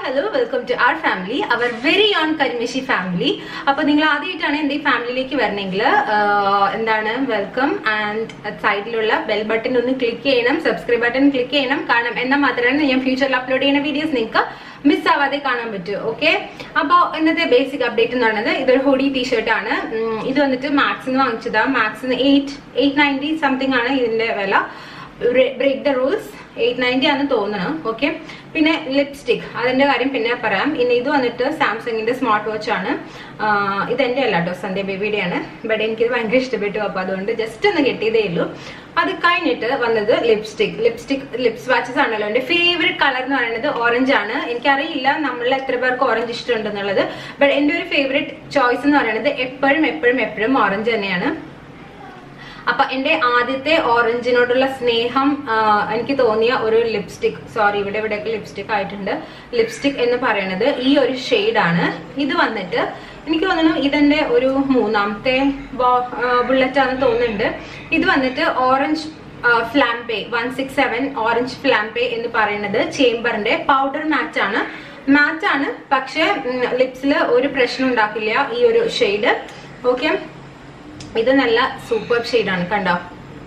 Hello welcome to our family our very own കരിമിഷി family അപ്പൊ നിങ്ങൾ ആദ്യമായിട്ടാണ് എന്റെ ഈ ഫാമിലിയിലേക്ക് വരണമെങ്കിൽ എന്താണ് വെൽക്കം ആൻഡ് സൈഡിലുള്ള ബെൽ ബട്ടൺ ഒന്ന് ക്ലിക്ക് ചെയ്യണം സബ്സ്ക്രൈബ് ബട്ടൺ ക്ലിക്ക് ചെയ്യണം കാരണം എന്നാൽ മാത്രമേ ഞാൻ ഫ്യൂച്ചറിൽ അപ്ലോഡ് ചെയ്യുന്ന വീഡിയോസ് നിങ്ങൾക്ക് മിസ് ആവാതെ കാണാൻ പറ്റൂ ഓക്കെ അപ്പോൾ ഇന്നത്തെ ബേസിക് അപ്ഡേറ്റ് എന്ന് പറയുന്നത് ഇതൊരു ഹോഡി ടീഷർട്ട് ആണ് ഉം, ഇത് വന്നിട്ട് മാക്സിന് വാങ്ങിച്ചതാ മാക്സിന് എയ്റ്റ് എയ്റ്റ് നയൻറ്റി സംതിങ് ആണ് ഇതിന്റെ വില break the rules eight ninety ആണെന്ന് തോന്നണം ഓക്കെ പിന്നെ ലിപ്സ്റ്റിക് അതിന്റെ കാര്യം പിന്നെ പറയാം ഇനി ഇത് വന്നിട്ട് സാംസങ്ങിന്റെ സ്മാർട്ട് വാച്ച് ആണ് ആഹ് ഇത് എന്റെ അല്ല കേട്ടോ സന്ധ്യ ബേബിയുടെ ആണ് ബട്ട് എനിക്കിത് ഭയങ്കര ഇഷ്ടപ്പെട്ടു അപ്പൊ അതുകൊണ്ട് ജസ്റ്റ് ഒന്ന് കിട്ടിയതേ ഉള്ളൂ അത് കഴിഞ്ഞിട്ട് വന്നത് ലിപ്സ്റ്റിക് ലിപ്സ്റ്റിക് ലിപ്സ് വാച്ചസ് ആണല്ലോ എന്റെ ഫേവറേറ്റ് കളർ എന്ന് പറയുന്നത് ഓറഞ്ച് ആണ് എനിക്കറിയില്ല നമ്മളിൽ എത്ര പേർക്ക് ഓറഞ്ച് ഇഷ്ടമുണ്ടെന്നുള്ളത് ബട്ട് എന്റെ ഒരു ഫേവറേറ്റ് ചോയ്സ് എന്ന് പറയുന്നത് എപ്പോഴും എപ്പോഴും എപ്പോഴും ഓറഞ്ച് തന്നെയാണ് അപ്പൊ എന്റെ ആദ്യത്തെ ഓറഞ്ചിനോടുള്ള സ്നേഹം ആ, എനിക്ക് തോന്നിയ ഒരു ലിപ്സ്റ്റിക് സോറി ഇവിടെ ഇവിടെയൊക്കെ ലിപ്സ്റ്റിക് ആയിട്ടുണ്ട് ലിപ്സ്റ്റിക് എന്ന് പറയുന്നത് ഈ ഒരു ആണ് ഇത് വന്നിട്ട് എനിക്ക് തോന്നുന്നു ഇതെന്റെ ഒരു മൂന്നാമത്തെ ബുള്ളറ്റ് ആണെന്ന് തോന്നുന്നുണ്ട് ഇത് വന്നിട്ട് orange flambe one six seven orange flambe എന്ന് പറയുന്നത് ചേംബറിന്റെ പൗഡർ മാറ്റ് ആണ് മാറ്റ് ആണ് പക്ഷെ ലിപ്സിൽ ഒരു പ്രശ്നം ഉണ്ടാക്കില്ല ഈ ഒരു ഷെയ്ഡ് ഓക്കെ ഇത് നല്ല സൂപ്പർ ആണ് കണ്ടോ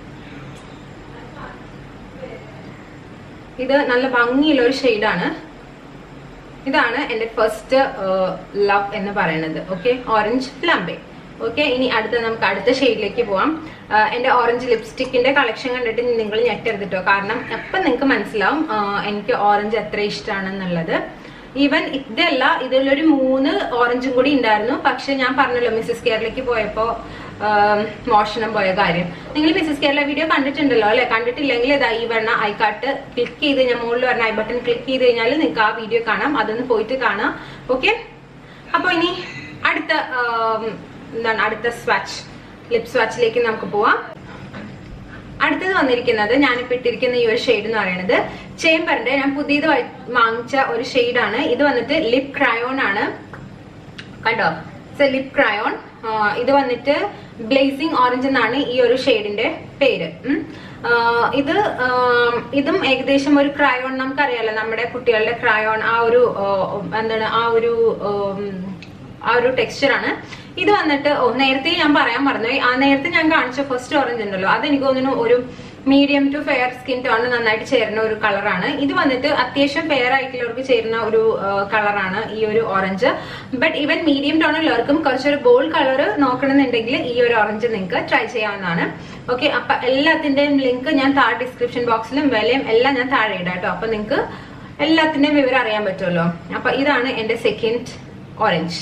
ഇത് നല്ല ഭംഗിയുള്ള ഒരു ഷെയ്ഡാണ് ഇതാണ് എന്റെ ഫസ്റ്റ് ലവ് എന്ന് പറയുന്നത് ഓക്കെ ഓറഞ്ച് ഫ്ലംബെ ഓക്കെ ഇനി അടുത്ത നമുക്ക് അടുത്ത ഷെയ്ഡിലേക്ക് പോവാം ആ, എന്റെ ഓറഞ്ച് ലിപ്സ്റ്റിക്കിന്റെ കളക്ഷൻ കണ്ടിട്ട് നിങ്ങൾ ഞെട്ടരുതിട്ടോ കാരണം അപ്പം നിങ്ങൾക്ക് മനസ്സിലാവും ആ, എനിക്ക് ഓറഞ്ച് എത്ര ഇഷ്ടമാണെന്നുള്ളത് ഈവൻ ഇതല്ല ഇതിലൊരു മൂന്ന് ഓറഞ്ചും കൂടി ഉണ്ടായിരുന്നു പക്ഷെ ഞാൻ പറഞ്ഞല്ലോ മിസ്സസ് കേരളയ്ക്ക് പോയപ്പോ ആം, മോഷണം പോയ കാര്യം നിങ്ങൾ മിസ്സസ് കേരള വീഡിയോ കണ്ടിട്ടുണ്ടല്ലോ അല്ലെ കണ്ടിട്ടില്ലെങ്കിൽ ഇതാ ഈ പറഞ്ഞ ഐക്കാട്ട് ക്ലിക്ക് ചെയ്ത് ഞാൻ മുകളിൽ പറഞ്ഞ ഐ ബട്ടൺ ക്ലിക്ക് ചെയ്ത് കഴിഞ്ഞാൽ നിങ്ങൾക്ക് ആ വീഡിയോ കാണാം അതൊന്ന് പോയിട്ട് കാണാം ഓക്കെ അപ്പൊ ഇനി അടുത്ത ആം, എന്താണ് അടുത്ത സ്വാച്ച് ലിപ് സ്വാച്ചിലേക്ക് നമുക്ക് പോവാം അടുത്തത് വന്നിരിക്കുന്നത് ഞാനിപ്പോ ഇട്ടിരിക്കുന്ന ഈ ഒരു ഷെയ്ഡ് എന്ന് പറയുന്നത് ചേംബറിന്റെ ഞാൻ പുതിയത് വ- വാങ്ങിച്ച ഒരു ഷെയ്ഡാണ് ഇത് വന്നിട്ട് ലിപ് ക്രയോൺ ആണ് കണ്ടോ ലിപ് ക്രയോൺ ഇത് വന്നിട്ട് ബ്ലേസിംഗ് ഓറഞ്ച് എന്നാണ് ഈ ഒരു ഷെയ്ഡിന്റെ പേര് ഉം. ആ, ഇത് ആം, ഇതും ഏകദേശം ഒരു ക്രയോൺ നമുക്കറിയാലോ നമ്മുടെ കുട്ടികളുടെ ക്രയോൺ ആ ഒരു ആ, എന്താണ് ആ ഒരു ഉം, ആ ഒരു ടെക്സ്ചർ ആണ് ഇത് വന്നിട്ട് ഓ നേരത്തെ ഞാൻ പറയാൻ പറഞ്ഞു ആ നേരത്തെ ഞാൻ കാണിച്ച ഫസ്റ്റ് ഓറഞ്ച് ഉണ്ടല്ലോ അത് എനിക്ക് തോന്നുന്നു ഒരു medium to fair skin tone നന്നായിട്ട് ചേരുന്ന ഒരു കളറാണ് ഇത് വന്നിട്ട് അത്യാവശ്യം ഫെയർ ആയിട്ടുള്ളവർക്ക് ചേരുന്ന ഒരു കളറാണ് ഈ ഒരു orange but even medium tone ഉള്ളവർക്കും കുറച്ചൊരു ഗോൾഡ് കളർ നോക്കണമെന്നുണ്ടെങ്കിൽ ഈ ഒരു ഓറഞ്ച് നിങ്ങൾക്ക് ട്രൈ ചെയ്യാവുന്നതാണ് ഓക്കെ അപ്പൊ എല്ലാത്തിന്റെയും ലിങ്ക് ഞാൻ താഴെ ഡിസ്ക്രിപ്ഷൻ ബോക്സിലും വിലയും എല്ലാം ഞാൻ താഴെ ഇടാം കേട്ടോ അപ്പൊ നിങ്ങൾക്ക് എല്ലാത്തിന്റെയും വിവരം അറിയാൻ പറ്റുമല്ലോ അപ്പൊ ഇതാണ് എന്റെ സെക്കൻഡ് ഓറഞ്ച്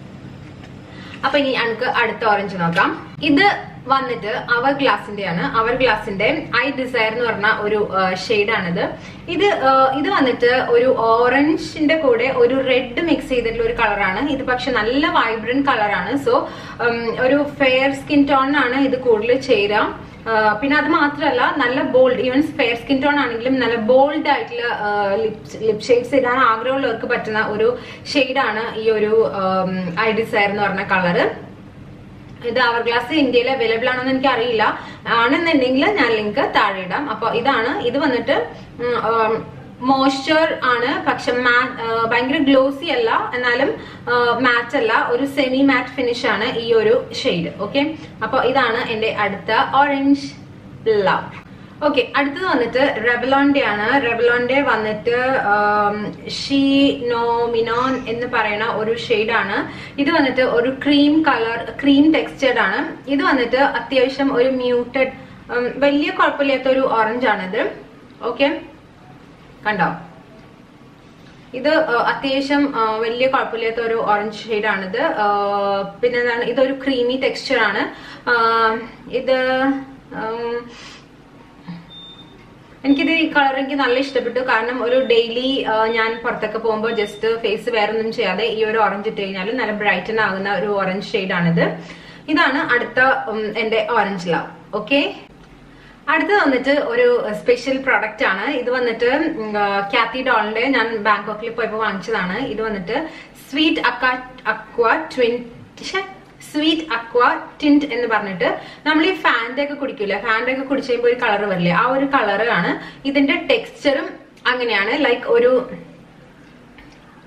അപ്പൊ ഇനി നമുക്ക് അടുത്ത ഓറഞ്ച് നോക്കാം ഇത് വന്നിട്ട് അവർ ഗ്ലാസിന്റെ ആണ് അവർ ഗ്ലാസിന്റെ ഐ ഡിസയർ എന്ന് പറഞ്ഞ ഒരു ഷെയ്ഡാണിത് ഇത് ആ, ഇത് വന്നിട്ട് ഒരു ഓറഞ്ചിന്റെ കൂടെ ഒരു റെഡ് മിക്സ് ചെയ്തിട്ടുള്ള ഒരു കളറാണ് ഇത് പക്ഷെ നല്ല വൈബ്രന്റ് കളറാണ് സോ ഒരു ഫെയർ സ്കിൻ ടോണിനാണ് ഇത് കൂടുതൽ ചേരാം ആ, പിന്നെ അത് മാത്രമല്ല നല്ല bold even fair skin tone ആണെങ്കിലും നല്ല ബോൾഡ് ആയിട്ടുള്ള ലിപ് ലിപ് ഷെയ്ഡ്സ് ഇടാൻ ആഗ്രഹമുള്ളവർക്ക് പറ്റുന്ന ഒരു ഷെയ്ഡാണ് ഈ ഒരു ഐ ഡിസയർ എന്ന് പറഞ്ഞ കളറ് ഇത് അവർ ഗ്ലാസ് ഇന്ത്യയിൽ അവൈലബിൾ ആണെന്ന് എനിക്ക് അറിയില്ല ആണെന്നുണ്ടെങ്കിൽ ഞാൻ ലിങ്ക് താഴെ ഇടാം അപ്പൊ ഇതാണ് ഇത് വന്നിട്ട് മോയ്സ്ചർ ആണ് പക്ഷെ മാ- ആ, ഭയങ്കര ഗ്ലോസി അല്ല എന്നാലും മാറ്റ് അല്ല ഒരു സെമി മാറ്റ് ഫിനിഷ് ആണ് ഈ ഒരു ഷെയ്ഡ് ഓക്കെ അപ്പൊ ഇതാണ് എന്റെ അടുത്ത ഓറഞ്ച് ലവ് ഓക്കെ അടുത്തത് വന്നിട്ട് റെബലോന്റെ ആണ് റെബലോന്റെ വന്നിട്ട് ഷീ നോ മിനോൻ എന്ന് പറയുന്ന ഒരു ഷെയ്ഡാണ് ഇത് വന്നിട്ട് ഒരു ക്രീം കളർ ക്രീം ടെക്സ്ചേർഡ് ആണ് ഇത് വന്നിട്ട് അത്യാവശ്യം ഒരു മ്യൂട്ടഡ് വലിയ കുഴപ്പമില്ലാത്ത ഒരു ഓറഞ്ച് ആണിത് ഓക്കെ കണ്ടോ ഇത് ആ, അത്യാവശ്യം ആ, വലിയ കുഴപ്പമില്ലാത്ത ഒരു ഓറഞ്ച് ഷെയ്ഡാണിത് പിന്നെ എന്താണ് ഇതൊരു ക്രീമി ടെക്സ്ചർ ആണ് ആ, ഇത് ഉം, എനിക്കിത് ഈ കളർ എനിക്ക് നല്ല ഇഷ്ടപ്പെട്ടു കാരണം ഒരു ഡെയിലി ഞാൻ പുറത്തൊക്കെ പോകുമ്പോൾ ജസ്റ്റ് ഫേസ് വേറെ ഒന്നും ചെയ്യാതെ ഈ ഒരു ഓറഞ്ച് ഇട്ട് കഴിഞ്ഞാൽ നല്ല ബ്രൈറ്റൻ ആകുന്ന ഒരു ഓറഞ്ച് ഷെയ്ഡാണിത് ഇതാണ് അടുത്ത ഉം, എന്റെ ഓറഞ്ച് ലവ് ഓക്കെ അടുത്തത് വന്നിട്ട് ഒരു സ്പെഷ്യൽ പ്രോഡക്റ്റ് ആണ് ഇത് വന്നിട്ട് കാത്തി ഡോളിന്റെ ഞാൻ ബാങ്കോക്കിൽ പോയപ്പോൾ വാങ്ങിച്ചതാണ് ഇത് വന്നിട്ട് sweet aqua aqua twenty sweet aqua tint എന്ന് പറഞ്ഞിട്ട് നമ്മൾ ഈ ഫാൻ്റെ ഒക്കെ കുടിക്കൂല ഫാൻ്റെ ഒക്കെ കുടിച്ച് കഴിയുമ്പോൾ ഒരു കളർ വരില്ലേ ആ ഒരു കളറാണ് ഇതിന്റെ ടെക്സ്ചറും അങ്ങനെയാണ് ലൈക്ക് ഒരു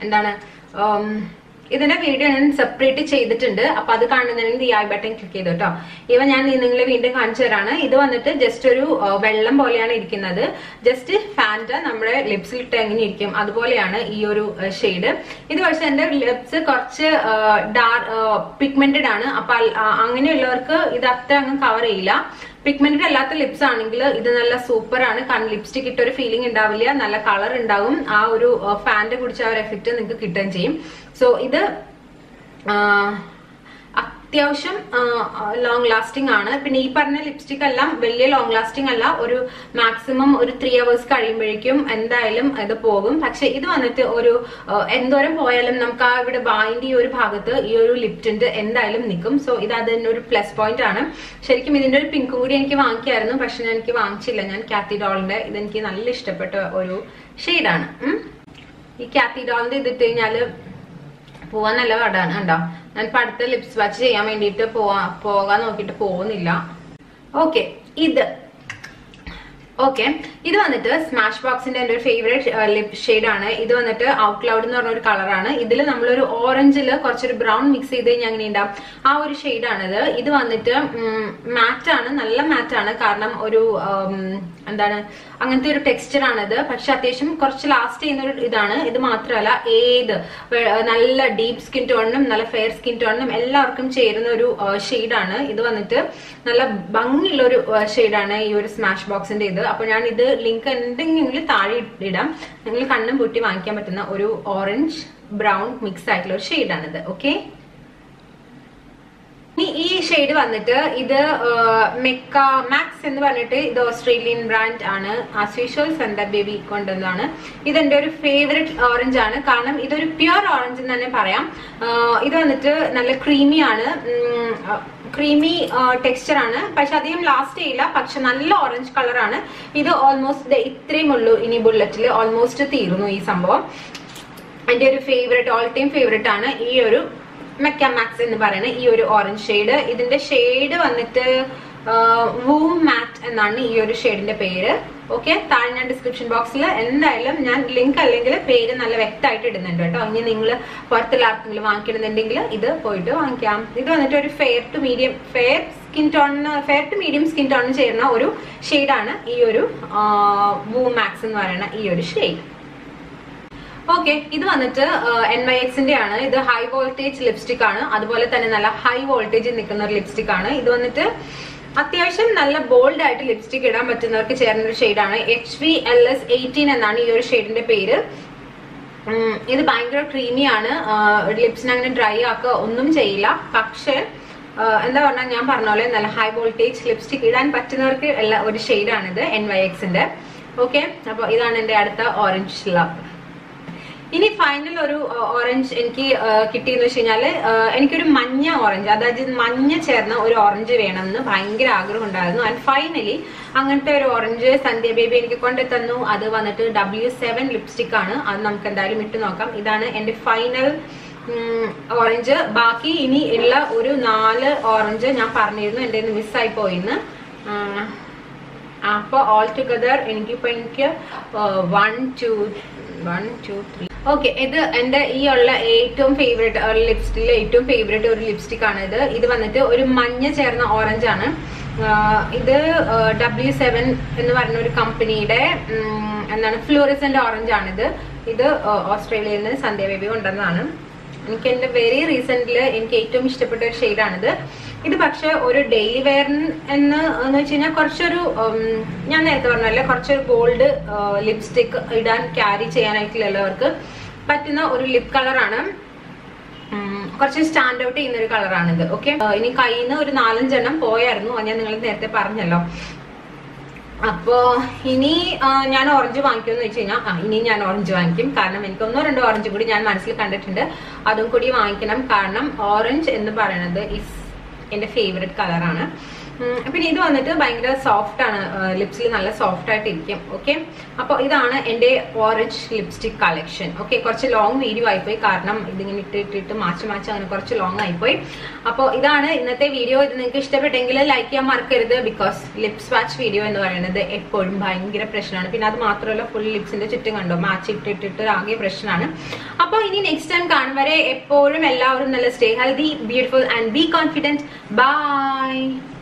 എന്താണ് ഉം, ഇതിന്റെ വീഡിയോ ഞാൻ സെപ്പറേറ്റ് ചെയ്തിട്ടുണ്ട് അപ്പൊ അത് കാണുന്നുണ്ടെങ്കിൽ ഈ ഐ ബട്ടൺ ക്ലിക്ക് ചെയ്തു കേട്ടോ ഇവ ഞാൻ നിങ്ങളെ വീണ്ടും കാണിച്ചു തരാണ് ഇത് വന്നിട്ട് ജസ്റ്റ് ഒരു ആ, വെള്ളം പോലെയാണ് ഇരിക്കുന്നത് ജസ്റ്റ് ഫാൻറ്റ നമ്മുടെ ലിപ്സിൽ ഇട്ട് എങ്ങനെ ഇരിക്കും അതുപോലെയാണ് ഈ ഒരു ഷെയ്ഡ് ഇത് പക്ഷെ എന്റെ ലിപ്സ് കുറച്ച് ഡാർക്ക് പിഗ്മെന്റഡ് ആണ് അപ്പൊ അൽ- ആ, അങ്ങനെയുള്ളവർക്ക് ഇത് അത്ര അങ്ങ് കവർ ചെയ്യില്ല പിഗ്മെന്റഡ് അല്ലാത്ത ലിപ്സ് ആണെങ്കിൽ ഇത് നല്ല സൂപ്പർ ആണ് കാരണം ലിപ്സ്റ്റിക് ഇട്ട ഒരു ഫീലിംഗ് ഉണ്ടാവില്ല നല്ല കളർ ഉണ്ടാവും ആ ഒരു ഫാന്റെ കുടിച്ച ആ ഒരു എഫക്റ്റ് നിങ്ങൾക്ക് കിട്ടുകയും ചെയ്യും സോ ഇത് ആ, അത്യാവശ്യം ലോങ് ലാസ്റ്റിംഗ് ആണ് പിന്നെ ഈ പറഞ്ഞ ലിപ്സ്റ്റിക് എല്ലാം വലിയ ലോങ് ലാസ്റ്റിംഗ് അല്ല ഒരു മാക്സിമം ഒരു ത്രീ അവേഴ്സ് കഴിയുമ്പോഴേക്കും എന്തായാലും ഇത് പോകും പക്ഷെ ഇത് വന്നിട്ട് ഒരു ആ, എന്തോരം പോയാലും നമുക്ക് ആ ഇവിടെ ബായിന്റെ ഈ ഒരു ഭാഗത്ത് ഈ ഒരു ലിപ് ടിന്റ് എന്തായാലും നിൽക്കും സോ ഇത് അതിന്റെ ഒരു പ്ലസ് പോയിന്റ് ആണ് ശരിക്കും ഇതിന്റെ ഒരു പിങ്കും കൂടി എനിക്ക് വാങ്ങിക്കായിരുന്നു പക്ഷെ ഞാൻ എനിക്ക് വാങ്ങിച്ചില്ല ഞാൻ കാത്തി ഡോളിന്റെ ഇതെനിക്ക് നല്ല ഇഷ്ടപ്പെട്ട ഒരു ഷെയ്ഡാണ് ഈ കാത്തി ഡോളിന്റെ ഇതിട്ട് കഴിഞ്ഞാല് പോവാൻ നല്ല പാടാണ് കണ്ടോ ഞാൻ ഇപ്പൊ അടുത്ത ലിപ്സ് വാച്ച് ചെയ്യാൻ വേണ്ടിയിട്ട് പോവാ പോകാൻ നോക്കിയിട്ട് പോകുന്നില്ല ഓക്കെ ഇത് ഓക്കെ ഇത് വന്നിട്ട് സ്മാഷ് ബോക്സിന്റെ എന്റെ ഒരു ഫേവറേറ്റ് ലിപ് ഷെയ്ഡ് ആണ് ഇത് വന്നിട്ട് ഔട്ട് ക്ലൗഡ് എന്ന് പറഞ്ഞ ഒരു കളറാണ് ഇതിൽ നമ്മളൊരു ഓറഞ്ചിൽ കുറച്ചൊരു ബ്രൗൺ മിക്സ് ചെയ്ത് കഴിഞ്ഞാൽ അങ്ങനെ ഉണ്ടാവും ആ ഒരു ഷെയ്ഡ് ആണിത് ഇത് വന്നിട്ട് മാറ്റ് ആണ് നല്ല മാറ്റ് ആണ് കാരണം ഒരു ഉം, എന്താണ് അങ്ങനത്തെ ഒരു ടെക്സ്ചർ ആണിത് പക്ഷെ അത്യാവശ്യം കുറച്ച് ലാസ്റ്റ് ചെയ്യുന്ന ഒരു ഇതാണ് ഇത് മാത്രമല്ല ഏത് വെ- നല്ല ഡീപ്പ് സ്കിൻ ടോണിനും നല്ല ഫെയർ സ്കിൻ ടോണിനും എല്ലാവർക്കും ചേരുന്ന ഒരു ഷെയ്ഡാണ് ഇത് വന്നിട്ട് നല്ല ഭംഗിയുള്ള ഒരു ഷെയ്ഡാണ് ഈ ഒരു സ്മാഷ് ബോക്സിന്റെ ഇത് അപ്പൊ ഞാൻ ഇത് ലിങ്ക് എന്തെങ്കിലും താഴെ ഇടാം നിങ്ങൾ കണ്ണും പൂട്ടി വാങ്ങിക്കാൻ പറ്റുന്ന ഒരു ഓറഞ്ച് ബ്രൗൺ മിക്സ് ആയിട്ടുള്ള ഒരു ഷെയ്ഡാണിത് ഓക്കെ ഇനി ഈ ഷെയ്ഡ് വന്നിട്ട് ഇത് മെക്ക മാക്സ് എന്ന് പറഞ്ഞിട്ട് ഇത് ഓസ്ട്രേലിയൻ ബ്രാൻഡ് ആണ് ആസ് യൂഷ്വൽ സന്ത ബേബി കൊണ്ടുവന്നതാണ് ഇതെന്റെ ഒരു ഫേവറേറ്റ് ഓറഞ്ച് ആണ് കാരണം ഇതൊരു പ്യുർ ഓറഞ്ച് എന്ന് തന്നെ പറയാം ആ, ഇത് വന്നിട്ട് നല്ല ക്രീമി ആണ് ക്രീമി ടെക്സ്ചർ ആണ് പക്ഷെ അധികം ലാസ്റ്റ് ചെയ്യില്ല പക്ഷെ നല്ല ഓറഞ്ച് കളറാണ് ഇത് ഓൾമോസ്റ്റ് ഇത്രയും ഉള്ളൂ ഇനി ബുള്ളറ്റിൽ ഓൾമോസ്റ്റ് തീർന്നു ഈ സംഭവം എന്റെ ഒരു ഫേവറേറ്റ് ഓൾ ടൈം ഫേവറേറ്റ് ആണ് ഈ ഒരു മെക്കാമാക്സ് എന്ന് പറയുന്ന ഈ ഒരു ഓറഞ്ച് ഷെയ്ഡ് ഇതിന്റെ ഷെയ്ഡ് വന്നിട്ട് വൂം മാറ്റ് എന്നാണ് ഈ ഒരു ഷെയ്ഡിന്റെ പേര് ഓക്കെ താഴെ ഞാൻ ഡിസ്ക്രിപ്ഷൻ ബോക്സിൽ എന്തായാലും ഞാൻ ലിങ്ക് അല്ലെങ്കിൽ പേര് നല്ല വ്യക്തമായിട്ട് ഇടുന്നുണ്ട് കേട്ടോ ഇനി നിങ്ങൾ പുറത്തുള്ള ആർക്കെങ്കിലും വാങ്ങിക്കണമെന്നുണ്ടെങ്കിൽ ഇത് പോയിട്ട് വാങ്ങിക്കാം ഇത് വന്നിട്ട് ഒരു fair to medium fair skin ടോണിന് ഫെയർ ടു മീഡിയം സ്കിൻ ടോണിന് ചേരുന്ന ഒരു ഷെയ്ഡാണ് ഈ ഒരു വൂം മാക്സ് എന്ന് പറയുന്ന ഈ ഒരു ഷെയ്ഡ് ഓക്കെ ഇത് വന്നിട്ട് എൻ വൈ എക്സിന്റെ ആണ് ഇത് ഹൈ വോൾട്ടേജ് ലിപ്സ്റ്റിക് ആണ് അതുപോലെ തന്നെ നല്ല ഹൈ വോൾട്ടേജ് നിൽക്കുന്ന ഒരു ലിപ്സ്റ്റിക് ആണ് ഇത് വന്നിട്ട് അത്യാവശ്യം നല്ല ബോൾഡ് ആയിട്ട് ലിപ്സ്റ്റിക് ഇടാൻ പറ്റുന്നവർക്ക് ചേർന്ന ഒരു ഷെയ്ഡാണ് H V L S eighteen എന്നാണ് ഈ ഒരു ഷെയ്ഡിന്റെ പേര് ഉം, ഇത് ഭയങ്കര ക്രീമി ആണ് ലിപ്സിനെ അങ്ങനെ ഡ്രൈ ആക്കുക ഒന്നും ചെയ്യില്ല പക്ഷെ ആ, എന്താ പറഞ്ഞാൽ ഞാൻ പറഞ്ഞ പോലെ നല്ല ഹൈ വോൾട്ടേജ് ലിപ്സ്റ്റിക് ഇടാൻ പറ്റുന്നവർക്ക് എല്ലാ ഒരു ഷെയ്ഡാണിത് എൻ വൈ എക്സിന്റെ ഓക്കെ അപ്പോൾ ഇതാണ് എന്റെ അടുത്ത ഓറഞ്ച് ലവ് ഇനി ഫൈനൽ ഒരു ഓറഞ്ച് എനിക്ക് ആ, കിട്ടിയെന്ന് വെച്ച് കഴിഞ്ഞാല് ആ, എനിക്കൊരു മഞ്ഞ ഓറഞ്ച് അതായത് മഞ്ഞ ചേർന്ന ഒരു ഓറഞ്ച് വേണമെന്ന് ഭയങ്കര ആഗ്രഹം ഉണ്ടായിരുന്നു ആൻഡ് ഫൈനലി അങ്ങനത്തെ ഒരു ഓറഞ്ച് സന്ധ്യ ബേബി എനിക്ക് കൊണ്ടു തന്നു അത് വന്നിട്ട് ഡബ്ല്യു സെവൻ ലിപ്സ്റ്റിക് ആണ് അത് നമുക്ക് എന്തായാലും ഇട്ട് നോക്കാം ഇതാണ് എന്റെ ഫൈനൽ ഓറഞ്ച് ബാക്കി ഇനി ഉള്ള ഒരു നാല് ഓറഞ്ച് ഞാൻ പറഞ്ഞിരുന്നു എൻ്റെ മിസ്സായി പോയിന്ന് ഉം, അപ്പൊ ഓൾ ടുഗദർ എനിക്കിപ്പോ എനിക്ക് one two one two three okay ഇത് എന്റെ ഈ ഉള്ള ഏറ്റവും ഫേവറേറ്റ് ലിപ്സ്റ്റിക്കിലെ ഏറ്റവും ഫേവറേറ്റ് ഒരു ലിപ്സ്റ്റിക് ആണ് ഇത് ഇത് വന്നിട്ട് ഒരു മഞ്ഞ ചേർന്ന ഓറഞ്ച് ആണ് ആഹ് ഇത് ഡബ്ല്യു സെവൻ എന്ന് പറഞ്ഞ ഒരു കമ്പനിയുടെ ഉം, എന്താണ് ഫ്ലൂറിസന്റ് ഓറഞ്ച് ആണിത് ഇത് ആഹ് ഓസ്ട്രേലിയയിൽ നിന്ന് സന്ധ്യ ബേബി കൊണ്ടുവന്നതാണ് എനിക്ക് എന്റെ വെരി റീസെന്റില് എനിക്ക് ഏറ്റവും ഇഷ്ടപ്പെട്ട ഒരു ഷെയ്ഡാണിത് ഇത് പക്ഷെ ഒരു ഡെയിലി വെയർ എന്ന് എന്ന് വെച്ച് കഴിഞ്ഞാൽ കുറച്ചൊരു ഉം, ഞാൻ നേരത്തെ പറഞ്ഞല്ലേ കുറച്ചൊരു ഗോൾഡ് ലിപ്സ്റ്റിക് ഇടാൻ ക്യാരി ചെയ്യാനായിട്ടുള്ളവർക്ക് പറ്റുന്ന ഒരു ലിപ് കളറാണ് ഉം, കുറച്ച് സ്റ്റാൻഡ് ഔട്ട് ചെയ്യുന്ന ഒരു കളറാണിത് ഓക്കെ ഇനി കയ്യിൽ നിന്ന് ഒരു നാലഞ്ചെണ്ണം പോയായിരുന്നു അത് ഞാൻ നിങ്ങൾ നേരത്തെ പറഞ്ഞല്ലോ അപ്പോ ഇനി ആ, ഞാൻ ഓറഞ്ച് വാങ്ങിക്കുമെന്ന് വെച്ച് കഴിഞ്ഞാൽ ആ ഇനി ഞാൻ ഓറഞ്ച് വാങ്ങിക്കും കാരണം എനിക്ക് ഒന്നോ രണ്ടോ ഓറഞ്ച് കൂടി ഞാൻ മനസ്സിൽ കണ്ടിട്ടുണ്ട് അതും കൂടി വാങ്ങിക്കണം കാരണം ഓറഞ്ച് എന്ന് പറയുന്നത് ഇസ് എന്റെ ഫേവറേറ്റ് കളറാണ് ഉം, പിന്നെ ഇത് വന്നിട്ട് ഭയങ്കര സോഫ്റ്റ് ആണ് ലിപ്സിൽ നല്ല സോഫ്റ്റ് ആയിട്ട് ഇരിക്കും ഓക്കെ അപ്പോൾ ഇതാണ് എൻ്റെ ഓറഞ്ച് ലിപ്സ്റ്റിക് കളക്ഷൻ ഓക്കെ കുറച്ച് ലോങ് വീഡിയോ ആയിപ്പോയി കാരണം ഇതിങ്ങനെ ഇട്ട് ഇട്ടിട്ട് മാച്ച് മാച്ച് അങ്ങനെ കുറച്ച് ലോങ് ആയിപ്പോയി അപ്പോൾ ഇതാണ് ഇന്നത്തെ വീഡിയോ ഇത് നിങ്ങൾക്ക് ഇഷ്ടപ്പെട്ടെങ്കിൽ ലൈക്ക് ചെയ്യാൻ മറക്കരുത് ബിക്കോസ് ലിപ്സ് വാച്ച് വീഡിയോ എന്ന് പറയുന്നത് എപ്പോഴും ഭയങ്കര പ്രശ്നമാണ് പിന്നെ അത് മാത്രമല്ല ഫുൾ ലിപ്സിന്റെ ചുറ്റും കണ്ടോ മാച്ച് ഇട്ടിട്ടിട്ട് ആകെ പ്രശ്നമാണ് അപ്പോൾ ഇനി നെക്സ്റ്റ് ടൈം കാണും വരെ എപ്പോഴും എല്ലാവരും നല്ല stay healthy beautiful and be confident by